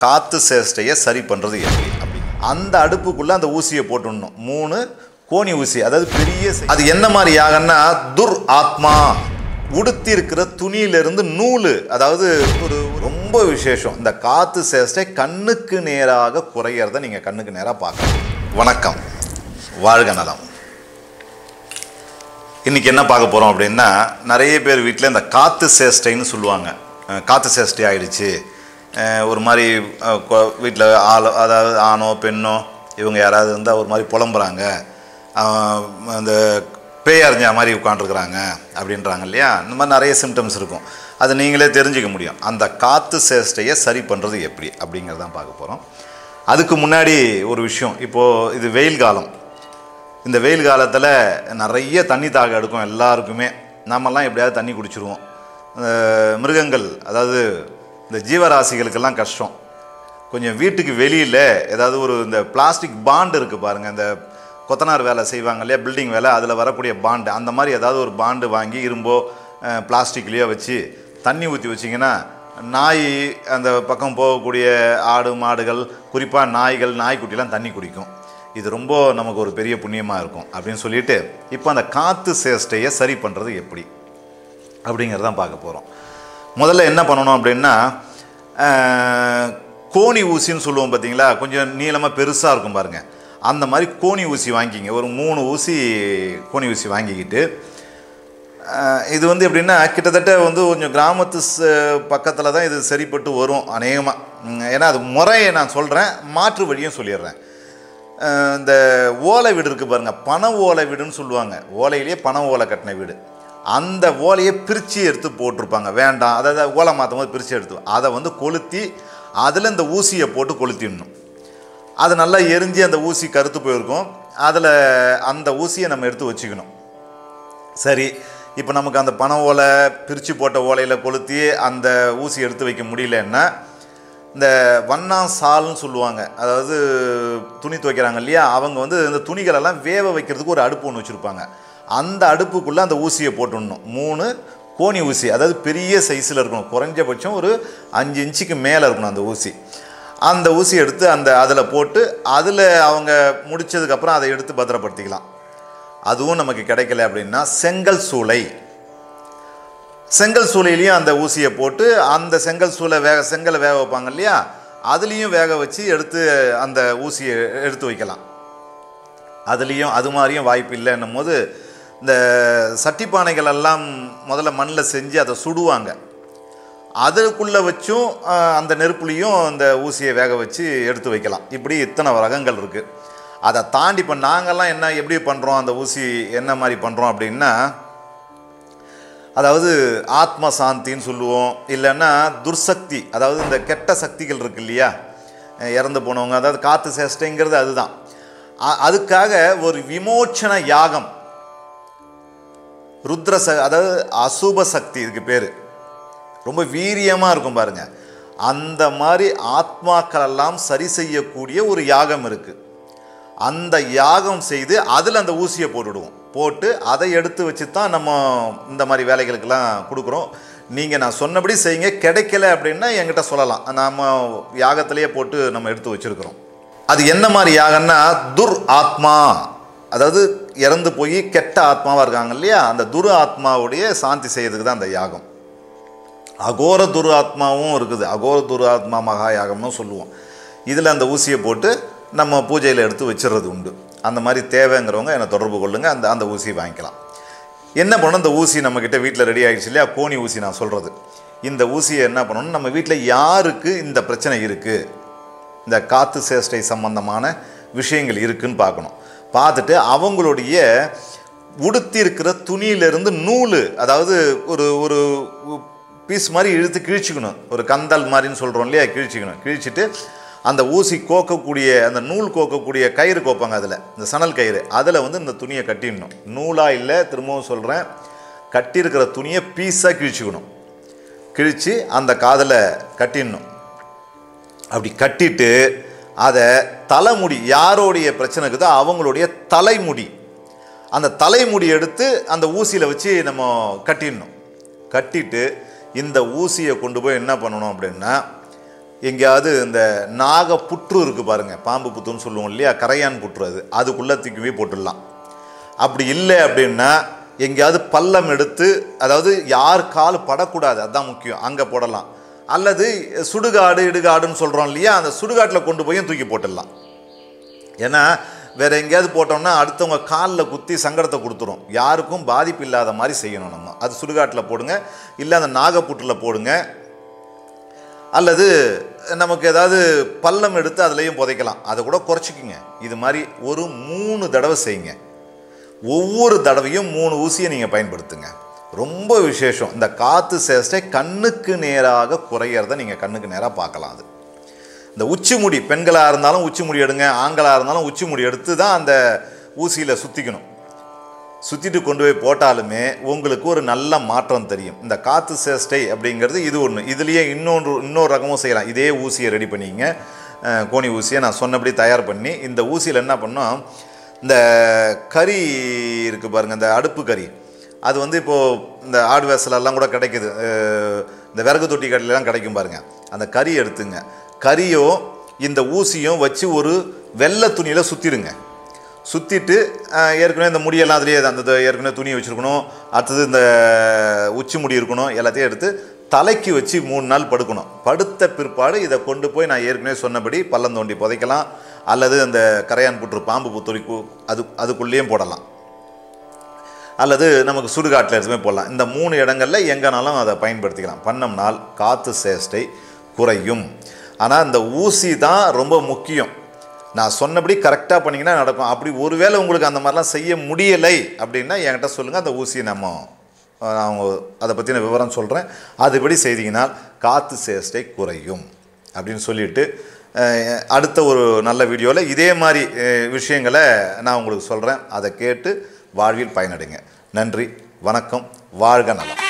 காற்று சேஷ்டையை சரி பண்ணுறது எப்படி அப்படி அந்த அடுப்புக்குள்ளே அந்த ஊசியை போட்டுடணும் மூணு கோணி ஊசி அதாவது பெரிய சை- அது என்ன மாதிரி யாகன்னா துர் ஆத்மா உடுத்தி இருக்கிற துணியிலிருந்து நூல் அதாவது ஒரு ரொம்ப விசேஷம் இந்த காற்று சேஷ்டை கண்ணுக்கு நேராக குறையிறத நீங்கள் கண்ணுக்கு நேராக பார்க்கலாம் வணக்கம் வாழ்க நலம் இன்னைக்கு என்ன பார்க்க போகிறோம் அப்படின்னா நிறைய பேர் வீட்டில் இந்த காற்று சேஷ்டைன்னு சொல்லுவாங்க அஹ் காற்று சேஷ்டை ஆயிடுச்சு அஹ் ஒரு மாதிரி வீட்டில் ஆள் அதாவது ஆணோ பெண்ணோ இவங்க யாராவது இருந்தால் ஒரு மாதிரி புலம்புறாங்க அஹ் அந்த பேயறிஞ்ச மாதிரி உட்காண்ட்ருக்குறாங்க அப்படின்றாங்க இல்லையா இந்த மாதிரி நிறைய சிம்டம்ஸ் இருக்கும் அது நீங்களே தெரிஞ்சுக்க முடியும் அந்த காற்று சேஷ்டையை சரி பண்ணுறது எப்படி அப்படிங்கிறதான் பார்க்க போகிறோம் அதுக்கு முன்னாடி ஒரு விஷயம் இப்போது இது வெயில் காலம் இந்த வெயில் காலத்தில் நிறைய தண்ணி தாக எடுக்கும் எல்லாருக்குமே நாமெல்லாம் எப்படியாவது தண்ணி குடிச்சிருவோம் அஹ் மிருகங்கள் அதாவது இந்த ஜீவராசிகளுக்கெல்லாம் கஷ்டம் கொஞ்சம் வீட்டுக்கு வெளியில் ஏதாவது ஒரு இந்த பிளாஸ்டிக் பாண்டு இருக்குது பாருங்கள் இந்த கொத்தனார் வேலை செய்வாங்க இல்லையா பில்டிங் வேலை அதில் வரக்கூடிய பாண்டு அந்த மாதிரி ஏதாவது ஒரு பாண்டு வாங்கி இரும்போ பிளாஸ்டிக்லேயோ வச்சு தண்ணி ஊற்றி வச்சிங்கன்னா நாய் அந்த பக்கம் போகக்கூடிய ஆடு மாடுகள் குறிப்பாக நாய்கள் நாய்க்குட்டிலாம் தண்ணி குடிக்கும் இது ரொம்ப நமக்கு ஒரு பெரிய புண்ணியமாக இருக்கும் அப்படின்னு சொல்லிட்டு இப்போ அந்த காற்று சேஷ்டையை சரி பண்ணுறது எப்படி அப்படிங்கிறதான் பார்க்க போகிறோம் முதல்ல என்ன பண்ணணும் அப்படின்னா அஹ், கோணி ஊசின்னு சொல்லுவோம் பார்த்தீங்களா கொஞ்சம் நீளமாக பெருசாக இருக்கும் பாருங்கள் அந்த மாதிரி கோணி ஊசி வாங்கிக்கிங்க ஒரு மூணு ஊசி கோணி ஊசி வாங்கிக்கிட்டு அஹ், இது வந்து எப்படின்னா கிட்டத்தட்ட வந்து கொஞ்சம் கிராமத்து பக்கத்தில் தான் இது சரிப்பட்டு வரும் அநேகமாக ஏன்னா அது முறையை நான் சொல்கிறேன் மாற்று வழியும் சொல்லிடுறேன் அஹ், இந்த ஓலை வீடு இருக்குது பாருங்கள் பனை ஓலை வீடுன்னு சொல்லுவாங்க ஓலையிலேயே பனை ஓலை கட்டின வீடு அந்த ஓலையை பிரித்து எடுத்து போட்டிருப்பாங்க வேண்டாம் அதாவது ஓலை மாற்றும் போது பிரித்து எடுத்து அதை வந்து கொளுத்தி அதில் இந்த ஊசியை போட்டு கொளுத்திடணும் அது நல்லா எரிஞ்சு அந்த ஊசி கருத்து போயிருக்கும் அதில் அந்த ஊசியை நம்ம எடுத்து வச்சுக்கணும் சரி இப்போ நமக்கு அந்த பனை ஓலை பிரித்து போட்ட ஓலையில் கொளுத்தி அந்த ஊசி எடுத்து வைக்க முடியலன்னா இந்த வண்ணா சால்னு சொல்லுவாங்க அதாவது துணி துவைக்கிறாங்க இல்லையா அவங்க வந்து இந்த துணிகளெல்லாம் வேவ வைக்கிறதுக்கு ஒரு அடுப்பு ஒன்று வச்சுருப்பாங்க அந்த அடுப்புக்குள்ளே அந்த ஊசியை போட்டுடணும் மூணு கோணி ஊசி அதாவது பெரிய சைஸில் இருக்கணும் குறைஞ்சபட்சம் ஒரு அஞ்சு இன்ச்சுக்கு மேலே இருக்கணும் அந்த ஊசி அந்த ஊசி எடுத்து அந்த அதில் போட்டு அதில் அவங்க முடிச்சதுக்கப்புறம் அதை எடுத்து பத்திரப்படுத்திக்கலாம் அதுவும் நமக்கு கிடைக்கல அப்படின்னா செங்கல் சூளை செங்கல் சூளையிலையும் அந்த ஊசியை போட்டு அந்த செங்கல் சூளை வேக செங்கலை வேக வைப்பாங்க இல்லையா அதுலேயும் வேக வச்சு எடுத்து அந்த ஊசியை எடுத்து வைக்கலாம் அதுலேயும் அது மாதிரியும் வாய்ப்பு இல்லைன்னும் போது இந்த சட்டி பானைகள் எல்லாம் முதல்ல மண்ணில் செஞ்சு அதை சுடுவாங்க அதுக்குள்ளே வச்சும் ஆஹ், அந்த நெருப்புலையும் அந்த ஊசியை வேக வச்சு எடுத்து வைக்கலாம் இப்படி இத்தனை ரகங்கள் இருக்குது அதை தாண்டி இப்போ நாங்கள்லாம் என்ன எப்படி பண்ணுறோம் அந்த ஊசி என்ன மாதிரி பண்ணுறோம் அப்படின்னா அதாவது ஆத்ம சாந்தின்னு சொல்லுவோம் இல்லைன்னா துர்சக்தி அதாவது இந்த கெட்ட சக்திகள் இருக்கு இல்லையா அஹ் இறந்து போனவங்க அதாவது காற்று சேஷ்டைங்கிறது அதுதான் அ- அதுக்காக ஒரு விமோச்சன யாகம் ருத்ர ச அதாவது அசுப சக்தி இதுக்கு பேர் ரொம்ப வீரியமாக இருக்கும் பாருங்க அந்த மாதிரி ஆத்மாக்கள் எல்லாம் சரி செய்யக்கூடிய ஒரு யாகம் இருக்குது அந்த யாகம் செய்து அதில் அந்த ஊசியை போட்டுடுவோம் போட்டு அதை எடுத்து வச்சு தான் நம்ம இந்த மாதிரி வேலைகளுக்கெல்லாம் கொடுக்குறோம் நீங்கள் நான் சொன்னபடி செய்யுங்க கிடைக்கல அப்படின்னா என்கிட்ட சொல்லலாம் நம்ம யாகத்திலேயே போட்டு நம்ம எடுத்து வச்சுருக்கிறோம் அது என்ன மாதிரி யாகம்னா துர் ஆத்மா அதாவது இறந்து போய் கெட்ட ஆத்மாவாக இருக்காங்க இல்லையா அந்த துர் ஆத்மாவுடைய சாந்தி செய்யறதுக்கு தான் அந்த யாகம் அகோர துரு ஆத்மாவும் இருக்குது அகோர துரு ஆத்மா மகா யாகம்னு சொல்லுவோம் இதில் அந்த ஊசியை போட்டு நம்ம பூஜையில் எடுத்து வச்சிடுறது உண்டு அந்த மாதிரி தேவைங்கிறவங்க என்னை தொடர்பு கொள்ளுங்க அந்த அந்த ஊசியை வாங்கிக்கலாம் என்ன பண்ணணும் இந்த ஊசி நம்மக்கிட்ட வீட்டில் ரெடி ஆகிடுச்சு இல்லையா கோணி ஊசி நான் சொல்கிறது இந்த ஊசியை என்ன பண்ணணும் நம்ம வீட்டில் யாருக்கு இந்த பிரச்சனை இருக்குது இந்த காற்று சேஷ்டை சம்பந்தமான விஷயங்கள் இருக்குன்னு பார்க்கணும் பார்த்துட்டு அவங்களுடைய உடுத்தி இருக்கிற துணியிலிருந்து நூல் அதாவது ஒரு ஒரு பீஸ் மாதிரி இழுத்து கிழிச்சிக்கணும் ஒரு கந்தல் மாதிரின்னு சொல்கிறோம் இல்லையா கிழிச்சிக்கணும் கிழிச்சிட்டு அந்த ஊசி கோக்கக்கூடிய அந்த நூல் கோக்கக்கூடிய கயிறு கோப்பாங்க அதில் இந்த சணல் கயிறு அதில் வந்து இந்த துணியை கட்டிடணும் நூலாக இல்லை திரும்பவும் சொல்கிறேன் கட்டியிருக்கிற துணியை பீஸாக கிழிச்சிக்கணும் கிழித்து அந்த காதில் கட்டிடணும் அப்படி கட்டிட்டு அதை தலைமுடி யாரோடைய பிரச்சனை இருக்குதோ அவங்களுடைய தலைமுடி அந்த தலைமுடி எடுத்து அந்த ஊசியில் வச்சு நம்ம கட்டிடணும் கட்டிட்டு இந்த ஊசியை கொண்டு போய் என்ன பண்ணணும் அப்படின்னா எங்கேயாவது இந்த நாக புற்று இருக்குது பாருங்கள் பாம்பு புற்றுன்னு சொல்லுவோம் இல்லையா கரையான் புற்று அது அதுக்குள்ளே தூக்கி போய் போட்டுடலாம் அப்படி இல்லை அப்படின்னா எங்கேயாவது பள்ளம் எடுத்து அதாவது யார் கால் படக்கூடாது அதுதான் முக்கியம் அங்கே போடலாம் அல்லது சுடுகாடு இடுகாடுன்னு சொல்கிறோம் இல்லையா அந்த சுடுகாட்டில் கொண்டு போய் தூக்கி போட்டுடலாம் ஏன்னா வேற எங்கேயாவது போட்டோம்னா அடுத்தவங்க காலில் குத்தி சங்கடத்தை கொடுத்துரும் யாருக்கும் பாதிப்பு இல்லாத மாதிரி செய்யணும் நம்ம அது சுடுகாட்டில் போடுங்க இல்லை அந்த நாகப்புற்றில் போடுங்க அல்லது நமக்கு ஏதாவது பள்ளம் எடுத்து அதுலேயும் புதைக்கலாம் அதை கூட குறைச்சிக்கிங்க இது மாதிரி ஒரு மூணு தடவை செய்யுங்க ஒவ்வொரு தடவையும் மூணு ஊசியை நீங்கள் பயன்படுத்துங்க ரொம்ப விசேஷம் இந்த காற்று சேஷ்டை கண்ணுக்கு நேராக குறையிறத நீங்கள் கண்ணுக்கு நேராக பார்க்கலாம் அது இந்த உச்சி முடி பெண்களாக இருந்தாலும் உச்சி முடி எடுங்க ஆண்களாக இருந்தாலும் உச்சி முடி எடுத்து தான் அந்த ஊசியில் சுற்றிக்கணும் சுற்றிட்டு கொண்டு போய் போட்டாலுமே உங்களுக்கு ஒரு நல்ல மாற்றம் தெரியும் இந்த காற்று சேஷ்டை அப்படிங்கிறது இது ஒன்று இதுலேயே இன்னொன்று இன்னொரு ரகமும் செய்யலாம் இதே ஊசியை ரெடி பண்ணிங்க அஹ், கோணி ஊசியை நான் சொன்னபடி தயார் பண்ணி இந்த ஊசியில் என்ன பண்ணோம் இந்த கறி இருக்குது பாருங்கள் இந்த அடுப்பு கறி அது வந்து இப்போது இந்த ஆடு வேசலெல்லாம் கூட கிடைக்குது அஹ், இந்த விறகு தொட்டி கடையிலலாம் கிடைக்கும் பாருங்கள் அந்த கறி எடுத்துங்க கறியோ இந்த ஊசியும் வச்சு ஒரு வெள்ளை துணியில் சுற்றிடுங்க சுற்றிட்டு ஏற்கனவே இந்த முடியெல்லாம் அதுலேயே அந்த இது ஏற்கனவே துணியை வச்சுருக்கணும் அடுத்தது இந்த உச்சி முடி இருக்கணும் எல்லாத்தையும் எடுத்து தலைக்கு வச்சு மூணு நாள் படுக்கணும் படுத்த பிற்பாடு இதை கொண்டு போய் நான் ஏற்கனவே சொன்னபடி பள்ளம் தோண்டி புதைக்கலாம் அல்லது அந்த கரையான் புற்று பாம்பு புத்துரிக்கு அது அதுக்குள்ளேயும் போடலாம் அல்லது நமக்கு சுடுகாட்டில் எடுத்துமே போடலாம் இந்த மூணு இடங்களில் எங்கேனாலும் அதை பயன்படுத்திக்கலாம் பண்ணோம்னால் காற்று சேஷ்டை குறையும் ஆனால் இந்த ஊசி தான் ரொம்ப முக்கியம் நான் சொன்னபடி கரெக்டாக பண்ணிங்கன்னா நடக்கும் அப்படி ஒருவேளை உங்களுக்கு அந்த மாதிரிலாம் செய்ய முடியலை அப்படின்னா என்கிட்ட சொல்லுங்கள் அந்த ஊசியை நம்ம அஹ், நான் அவங்க அதை பற்றின விவரம் சொல்கிறேன் அதுபடி செய்தீங்கன்னா காற்று சேஷ்டை குறையும் அப்படின்னு சொல்லிட்டு அஹ், அடுத்த ஒரு நல்ல வீடியோவில் இதே மாதிரி அஹ், விஷயங்களை நான் உங்களுக்கு சொல்கிறேன் அதை கேட்டு வாழ்வில் பயனடைங்க நன்றி வணக்கம் வாழ்க நலம்